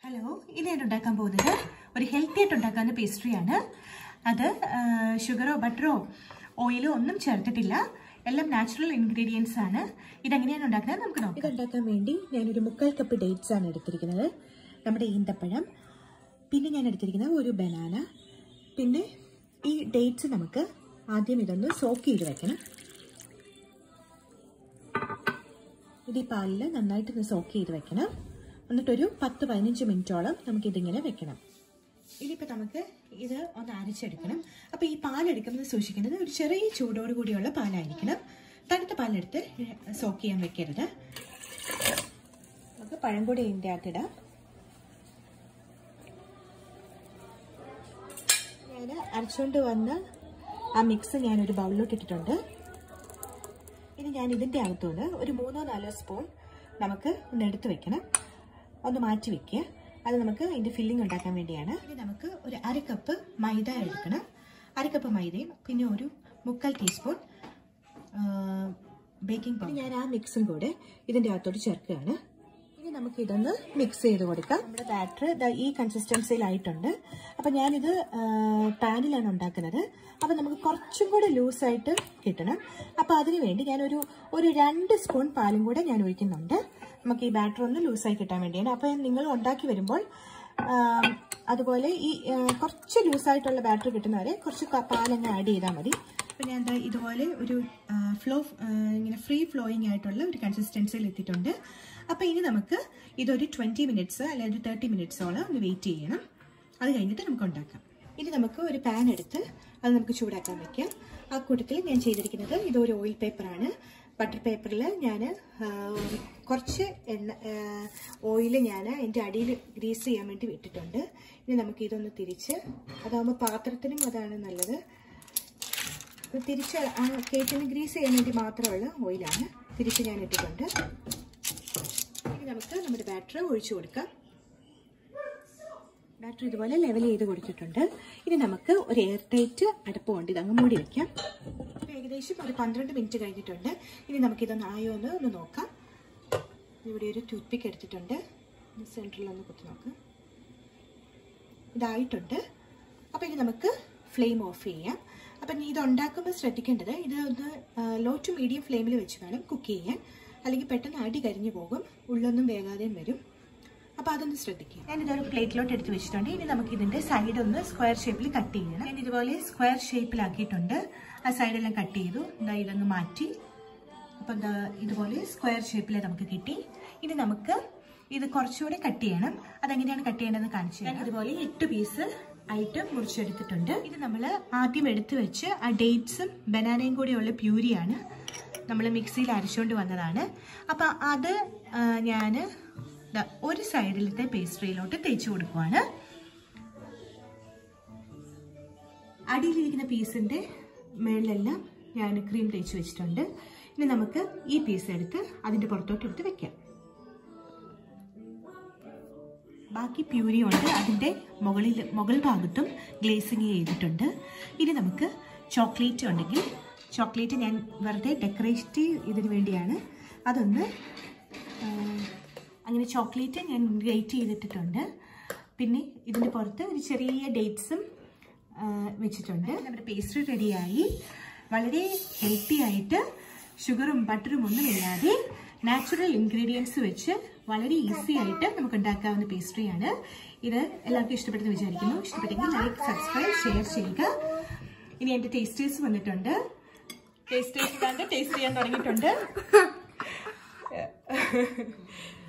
hello ഇന്ന് ഞാൻ ഉണ്ടാക്കാൻ പോകുന്നത് ഒരു ഹെൽത്തി ആയിട്ട് ഉണ്ടാക്കാവുന്ന പേസ്ട്രിയാണ് അത് ഷുഗറോ ബട്ടറോ ഓയിലോ ഒന്നും ചേർത്തിട്ടില്ല എല്ലാം നാച്ചുറൽ ഇൻഗ്രീഡിയൻസ് ആണ് ഇതെങ്ങനെയാണ് ഉണ്ടാക്കുന്നത് നമുക്ക് നോക്കാം ഇതുണ്ടാക്കാൻ വേണ്ടി ഞാനൊരു മുക്കാൽ കപ്പ് ഡേറ്റ്സ് ആണ് എടുത്തിരിക്കുന്നത് നമ്മുടെ ഈന്തപ്പഴം പിന്നെ ഞാൻ എടുത്തിരിക്കുന്നത് ഒരു ബനാന പിന്നെ ഈ ഡേറ്റ്സ് നമുക്ക് ആദ്യം ഇതൊന്ന് സോക്ക് ചെയ്ത് വെക്കണം ഇത് ഈ പാലിൽ നന്നായിട്ടൊന്ന് സോക്ക് ചെയ്ത് വെക്കണം എന്നിട്ടൊരു പത്ത് പതിനഞ്ച് മിനിറ്റോളം നമുക്കിതിങ്ങനെ വെക്കണം ഇനിയിപ്പോൾ നമുക്ക് ഇത് ഒന്ന് അരച്ചെടുക്കണം അപ്പോൾ ഈ പാലെടുക്കുന്നത് സൂക്ഷിക്കുന്നത് ഒരു ചെറിയ ചൂടോട് കൂടിയുള്ള പാലായിരിക്കണം തണുത്ത പാലെടുത്ത് സോക്ക് ചെയ്യാൻ വെക്കരുത് നമുക്ക് പഴം കൂടി ഇതിൻ്റെ അകത്തിടാം ഞാൻ അരച്ചുകൊണ്ട് വന്ന ആ മിക്സ് ഞാനൊരു ബൗളിലോട്ട് ഇട്ടിട്ടുണ്ട് ഇനി ഞാൻ ഇതിൻ്റെ അകത്തുനിന്ന് ഒരു മൂന്നോ നാലോ സ്പൂൺ നമുക്ക് ഒന്ന് എടുത്ത് വെക്കണം ഒന്ന് മാറ്റി വെക്കുക അത് നമുക്ക് അതിൻ്റെ ഫില്ലിംഗ് ഉണ്ടാക്കാൻ വേണ്ടിയാണ് ഇനി നമുക്ക് ഒരു അര കപ്പ് മൈദ എടുക്കണം അര കപ്പ് മൈദയും പിന്നെ ഒരു മുക്കാൽ ടീസ്പൂൺ ബേക്കിംഗ് പൗഡർ ഞാൻ ആ മിക്സും കൂടെ ഇതിൻ്റെ അകത്തോട്ട് ചേർക്കുകയാണ് ഇനി നമുക്ക് ഇതൊന്ന് മിക്സ് ചെയ്ത് കൊടുക്കാം നമ്മുടെ ബാറ്റർ ഈ കൺസിസ്റ്റൻസിയിലായിട്ടുണ്ട് അപ്പം ഞാനിത് പാനിലാണ് ഉണ്ടാക്കുന്നത് അപ്പം നമുക്ക് കുറച്ചും കൂടെ ലൂസായിട്ട് കിട്ടണം അപ്പം അതിന് വേണ്ടി ഞാനൊരു ഒരു രണ്ട് സ്പൂൺ പാലും കൂടെ ഞാൻ ഒഴിക്കുന്നുണ്ട് നമുക്ക് ഈ ബാറ്റർ ഒന്ന് ലൂസായി കിട്ടാൻ വേണ്ടിയാണ് അപ്പം നിങ്ങൾ ഉണ്ടാക്കി വരുമ്പോൾ അതുപോലെ ഈ കുറച്ച് ലൂസായിട്ടുള്ള ബാറ്റർ കിട്ടുന്നവരെ കുറച്ച് പാലങ്ങ് ആഡ് ചെയ്താൽ മതി അപ്പം ഞാൻ എന്താ ഇതുപോലെ ഒരു ഫ്ലോ ഇങ്ങനെ ഫ്രീ ഫ്ലോയിങ് ആയിട്ടുള്ള ഒരു കൺസിസ്റ്റൻസിയിൽ എത്തിയിട്ടുണ്ട് അപ്പോൾ ഇനി നമുക്ക് ഇതൊരു ട്വൻറ്റി മിനിറ്റ്സ് അല്ലെങ്കിൽ ഒരു തേർട്ടി മിനിറ്റ്സോളം ഒന്ന് വെയിറ്റ് ചെയ്യണം അത് കഴിഞ്ഞിട്ട് നമുക്ക് ഉണ്ടാക്കാം ഇനി നമുക്ക് ഒരു പാൻ എടുത്ത് അത് നമുക്ക് ചൂടാക്കാൻ വയ്ക്കാം ആ കൂട്ടത്തിൽ ഞാൻ ചെയ്തിരിക്കുന്നത് ഇതൊരു ഓയിൽ പേപ്പറാണ് ബട്ടർ പേപ്പറിൽ ഞാൻ കുറച്ച് എണ്ണ ഓയിൽ ഞാൻ എൻ്റെ അടിയിൽ ഗ്രീസ് ചെയ്യാൻ വേണ്ടി വിട്ടിട്ടുണ്ട് ഇനി നമുക്ക് ഇതൊന്ന് തിരിച്ച് അതാകുമ്പോൾ പാത്രത്തിനും അതാണ് നല്ലത് തിരിച്ച് ആ കേക്കിന് ഗ്രീസ് ചെയ്യാൻ വേണ്ടി മാത്രമുള്ള ഓയിലാണ് തിരിച്ച് ഞാൻ ഇട്ടിട്ടുണ്ട് ഇനി നമുക്ക് നമ്മുടെ ബാറ്റർ ഒഴിച്ചു കൊടുക്കാം ബാറ്റർ ഇതുപോലെ ലെവൽ ചെയ്ത് കൊടുത്തിട്ടുണ്ട് ഇനി നമുക്ക് ഒരു എയർ ടൈറ്റ് അടുപ്പ് കൊണ്ട് ഇതങ്ങ് മൂടി വയ്ക്കാം ഏകദേശം ഒരു പന്ത്രണ്ട് മിനിറ്റ് കഴിഞ്ഞിട്ടുണ്ട് ഇനി നമുക്കിതൊന്ന് ആയോ എന്ന് ഒന്ന് നോക്കാം ഇവിടെ ഒരു ടൂത്ത് പിക്ക് എടുത്തിട്ടുണ്ട് സെൻറ്ററിൽ ഒന്ന് കുത്തി നോക്കാം ഇതായിട്ടുണ്ട് അപ്പോൾ ഇനി നമുക്ക് ഫ്ലെയിം ഓഫ് ചെയ്യാം അപ്പം ഇത് ഉണ്ടാക്കുമ്പോൾ ശ്രദ്ധിക്കേണ്ടത് ഇത് ഒന്ന് ലോ ടു മീഡിയം ഫ്ലെയിമിൽ വെച്ച് വേണം കുക്ക് ചെയ്യാൻ അല്ലെങ്കിൽ പെട്ടെന്ന് അടി കരിഞ്ഞു പോകും ഉള്ളൊന്നും വേഗാതെയും വരും അപ്പോൾ അതൊന്ന് ശ്രദ്ധിക്കുക ഞാൻ ഇതൊരു പ്ലേറ്റിലോട്ട് എടുത്ത് വെച്ചിട്ടുണ്ട് ഇനി നമുക്ക് ഇതിൻ്റെ സൈഡ് ഒന്ന് സ്ക്വയർ ഷേപ്പിൽ കട്ട് ചെയ്യണം ഞാൻ ഇതുപോലെ സ്ക്വയർ ഷേപ്പിലാക്കിയിട്ടുണ്ട് ആ സൈഡെല്ലാം കട്ട് ചെയ്തു എന്താ ഇതൊന്ന് മാറ്റി അപ്പം എന്താ ഇതുപോലെ സ്ക്വയർ ഷേപ്പിൽ നമുക്ക് കിട്ടി ഇനി നമുക്ക് ഇത് കുറച്ചുകൂടെ കട്ട് ചെയ്യണം അതെങ്ങനെയാണ് കട്ട് ചെയ്യേണ്ടതെന്ന് കാണിച്ചു ഞാൻ ഇതുപോലെ എട്ട് പീസ് ആയിട്ട് മുറിച്ചെടുത്തിട്ടുണ്ട് ഇത് നമ്മൾ ആദ്യം എടുത്തു വെച്ച് ആ ഡേറ്റ്സും ബനാനയും കൂടെയുള്ള പ്യൂരിയാണ് നമ്മൾ മിക്സിയിൽ അരച്ചുകൊണ്ട് വന്നതാണ് അപ്പം അത് ഞാൻ ഒരു സൈഡിലത്തെ പേസ്ട്രിയിലോട്ട് തേച്ച് കൊടുക്കുവാണ് അടിയിലിരിക്കുന്ന പീസിൻ്റെ മുകളിലെല്ലാം ഞാൻ ക്രീം തേച്ച് വെച്ചിട്ടുണ്ട് ഇനി നമുക്ക് ഈ പീസ് എടുത്ത് അതിൻ്റെ പുറത്തോട്ട് എടുത്ത് വെക്കാം ബാക്കി പ്യൂരി കൊണ്ട് അതിൻ്റെ മുകളിൽ മുകൾ ഭാഗത്തും ഗ്ലേസിങ് ചെയ്തിട്ടുണ്ട് ഇനി നമുക്ക് ചോക്ലേറ്റ് ഉണ്ടെങ്കിൽ ചോക്ലേറ്റ് ഞാൻ വെറുതെ ഡെക്കറേറ്റ് ഇതിന് വേണ്ടിയാണ് അതൊന്ന് അങ്ങനെ ചോക്ലേറ്റ് ഞാൻ ഗ്രേറ്റ് ചെയ്തിട്ടിട്ടുണ്ട് പിന്നെ ഇതിൻ്റെ പുറത്ത് ഒരു ചെറിയ ഡേറ്റ്സും വെച്ചിട്ടുണ്ട് നമ്മുടെ പേസ്ട്രി റെഡിയായി വളരെ ഹെൽത്തി ആയിട്ട് ഷുഗറും ബട്ടറും ഒന്നും ഇല്ലാതെ നാച്ചുറൽ ഇൻഗ്രീഡിയൻസ് വെച്ച് വളരെ ഈസി ആയിട്ട് നമുക്ക് ഉണ്ടാക്കാവുന്ന പേസ്ട്രിയാണ് ഇത് എല്ലാവർക്കും ഇഷ്ടപ്പെട്ടെന്ന് വിചാരിക്കുന്നു ഇഷ്ടപ്പെട്ടെങ്കിൽ ലൈക്ക് സബ്സ്ക്രൈബ് ഷെയർ ചെയ്യുക ഇനി എൻ്റെ ടേസ്റ്റേഴ്സ് വന്നിട്ടുണ്ട് ടേസ്റ്റേഴ്സ് കണ്ട് ടേസ്റ്റ് ചെയ്യാൻ തുടങ്ങിയിട്ടുണ്ട്